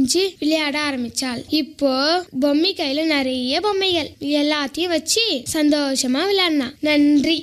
செஞ்சு விளையாட ஆரம்பிச்சாள் இப்போ பொம்மை கையில நிறைய பொம்மைகள் எல்லாத்தையும் வச்சு சந்தோஷமா விளையாடினா நன்றி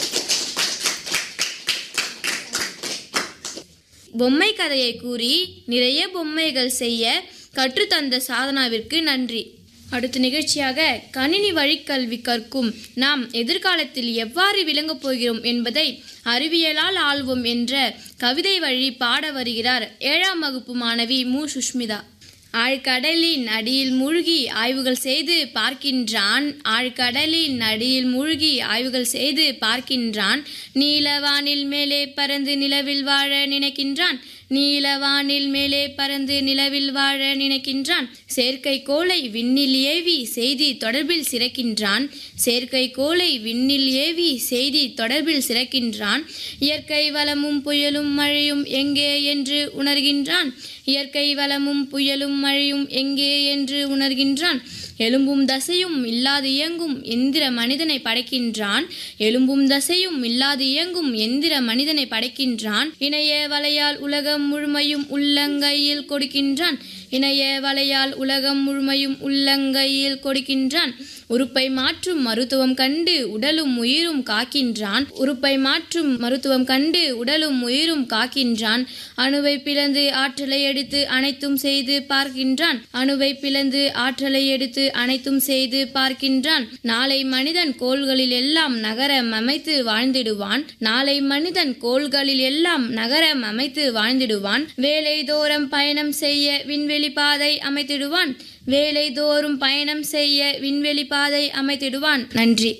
பொம்மை கதையை கூறி நிறைய பொம்மைகள் செய்ய கற்றுத்தந்த சாதனாவிற்கு நன்றி அடுத்த நிகழ்ச்சியாக கணினி வழிக்கல்வி கற்கும் நாம் எதிர்காலத்தில் எவ்வாறு விளங்கப் போகிறோம் என்பதை அறிவியலால் ஆள்வோம் என்ற கவிதை வழி பாட வருகிறார் ஏழாம் வகுப்பு மாணவி மு சுஷ்மிதா ஆழ்கடலின் அடியில் மூழ்கி ஆய்வுகள் செய்து பார்க்கின்றான் ஆழ்கடலின் அடியில் மூழ்கி ஆய்வுகள் செய்து பார்க்கின்றான் நீலவானில் மேலே பறந்து நிலவில் வாழ நினைக்கின்றான் நீலவானில் மேலே பறந்து நிலவில் வாழ நினைக்கின்றான் செயற்கைக்கோளை விண்ணில் ஏவி செய்தி தொடர்பில் சிறக்கின்றான் செயற்கைக்கோளை விண்ணில் ஏவி செய்தி தொடர்பில் சிறக்கின்றான் இயற்கை வளமும் புயலும் மழையும் எங்கே என்று உணர்கின்றான் இயற்கை வளமும் புயலும் மழையும் எங்கே என்று உணர்கின்றான் எலும்பும் தசையும் இல்லாது இயங்கும் எந்திர மனிதனை படைக்கின்றான் எலும்பும் தசையும் இல்லாது இயங்கும் எந்திர மனிதனை படைக்கின்றான் இணைய வலையால் உலகம் முழுமையும் உள்ளங்கையில் கொடுக்கின்றான் இணைய வலையால் உலகம் முழுமையும் உள்ளங்கையில் கொடுக்கின்றான் உறுப்பை மாற்றும் மருத்துவம் கண்டு உடலும் உயிரும் காக்கின்றான் உறுப்பை மாற்றும் மருத்துவம் கண்டு உடலும் உயிரும் காக்கின்றான் அணுவை பிளந்து ஆற்றலை எடுத்து அனைத்தும் செய்து பார்க்கின்றான் அணுவை பிளந்து ஆற்றலை எடுத்து அனைத்தும் செய்து பார்க்கின்றான் நாளை மனிதன் கோள்களில் எல்லாம் நகரம் அமைத்து வாழ்ந்திடுவான் நாளை மனிதன் கோள்களில் எல்லாம் நகரம் அமைத்து வாழ்ந்திடுவான் வேலை தோறும் பயணம் செய்ய விண்வெளி பாதை அமைத்திடுவான் வேலை தோறும் பயணம் செய்ய விண்வெளி பாதை அமைத்திடுவான் நன்றி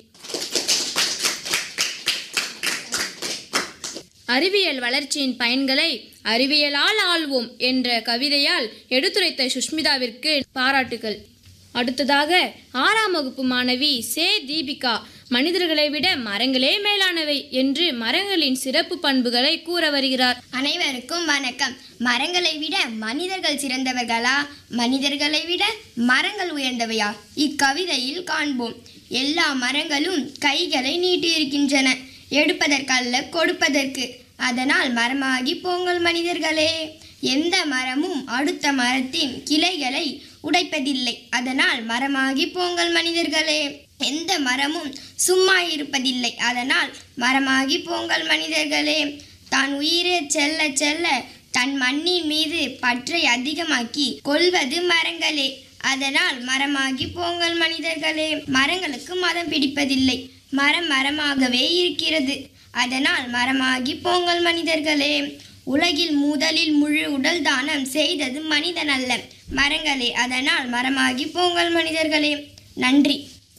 அறிவியல் வளர்ச்சியின் பயன்களை அறிவியலால் ஆள்வோம் என்ற கவிதையால் எடுத்துரைத்த சுஷ்மிதாவிற்கு பாராட்டுகள் அடுத்ததாக ஆறாம் வகுப்பு மாணவி சே தீபிகா மனிதர்களை விட மரங்களே மேலானவை என்று மரங்களின் சிறப்பு பண்புகளை கூற வருகிறார் அனைவருக்கும் வணக்கம் மரங்களை விட மனிதர்கள் சிறந்தவர்களா மனிதர்களை விட மரங்கள் உயர்ந்தவையா இக்கவிதையில் காண்போம் எல்லா மரங்களும் கைகளை நீட்டியிருக்கின்றன எடுப்பதற்கல்ல கொடுப்பதற்கு அதனால் மரமாகி போங்கள் மனிதர்களே எந்த மரமும் அடுத்த மரத்தின் கிளைகளை உடைப்பதில்லை அதனால் மரமாகி போங்கள் மனிதர்களே எந்த மரமும் சும்மா இருப்பதில்லை அதனால் மரமாகி போங்கள் மனிதர்களே தான் உயிரே செல்ல செல்ல தன் மண்ணின் மீது பற்றை அதிகமாக்கி கொள்வது மரங்களே அதனால் மரமாகி போங்கள் மனிதர்களே மரங்களுக்கு மதம் பிடிப்பதில்லை மரம் மரமாகவே இருக்கிறது அதனால் மரமாகி போங்கள் மனிதர்களே உலகில் முதலில் முழு உடல் தானம் செய்தது மனிதன் அல்ல மரங்களே அதனால் மரமாகி போங்கள் மனிதர்களே நன்றி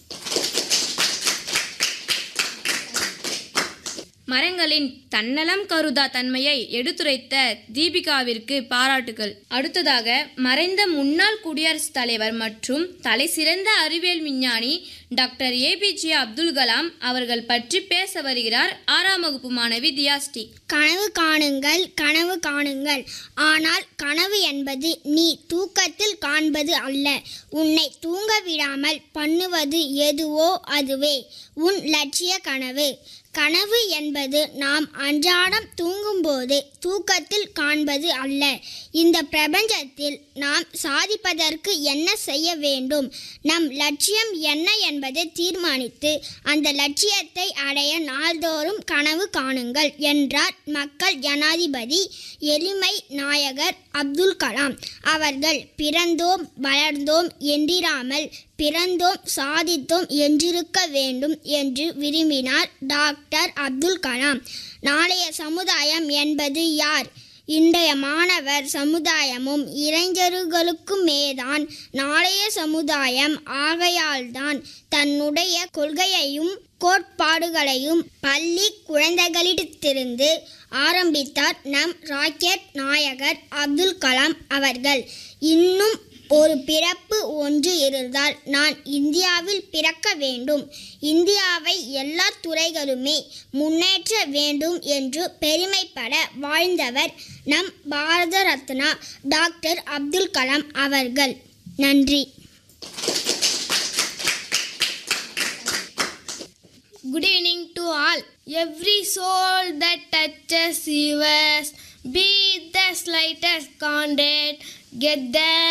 மரங்களின் தன்னலம் கருதா தன்மையை எடுத்துரைத்த தீபிகாவிற்கு பாராட்டுகள் அடுத்ததாக மறைந்த முன்னாள் குடியரசுத் தலைவர் மற்றும் தலைசிறந்த அறிவியல் விஞ்ஞானி டாக்டர் ஏபிஜே அப்துல் கலாம் அவர்கள் பற்றி பேச வருகிறார் ஆறாம் வகுப்பு மாணவி தியாஸ்டி கனவு காணுங்கள் கனவு காணுங்கள் ஆனால் கனவு என்பது நீ தூக்கத்தில் காண்பது அல்ல உன்னை தூங்க விடாமல் பண்ணுவது எதுவோ அதுவே உன் லட்சிய கனவு கனவு என்பது நாம் அன்றாடம் தூங்கும்போது தூக்கத்தில் காண்பது அல்ல இந்த பிரபஞ்சத்தில் நாம் சாதிப்பதற்கு என்ன செய்ய வேண்டும் நம் லட்சியம் என்ன என்பதை தீர்மானித்து அந்த லட்சியத்தை அடைய நாள்தோறும் கனவு காணுங்கள் என்றார் மக்கள் ஜனாதிபதி எளிமை நாயகர் அப்துல் கலாம் அவர்கள் பிறந்தோம் வளர்ந்தோம் என்றிராமல் பிறந்தோம் சாதித்தோம் என்றிருக்க வேண்டும் என்று விரும்பினார் டாக்டர் அப்துல் கலாம் நாளைய சமுதாயம் என்பது யார் இன்றைய மாணவர் சமுதாயமும் இளைஞர்களுக்குமேதான் நாளைய சமுதாயம் ஆகையால்தான் தன்னுடைய கொள்கையையும் கோட்பாடுகளையும் பள்ளி குழந்தைகளிடத்திலிருந்து ஆரம்பித்தார் நம் ராக்கெட் நாயகர் அப்துல் கலாம் அவர்கள் இன்னும் ஒரு பிறப்பு ஒன்று இருந்தால் நான் இந்தியாவில் பிறக்க வேண்டும் இந்தியாவை எல்லா துறைகளுமே முன்னேற்ற வேண்டும் என்று பெருமைப்பட வாழ்ந்தவர் நம் பாரத ரத்னா டாக்டர் அப்துல் கலாம் அவர்கள் நன்றி Good evening to all. Every soul that touches yours, be the slightest contact, get the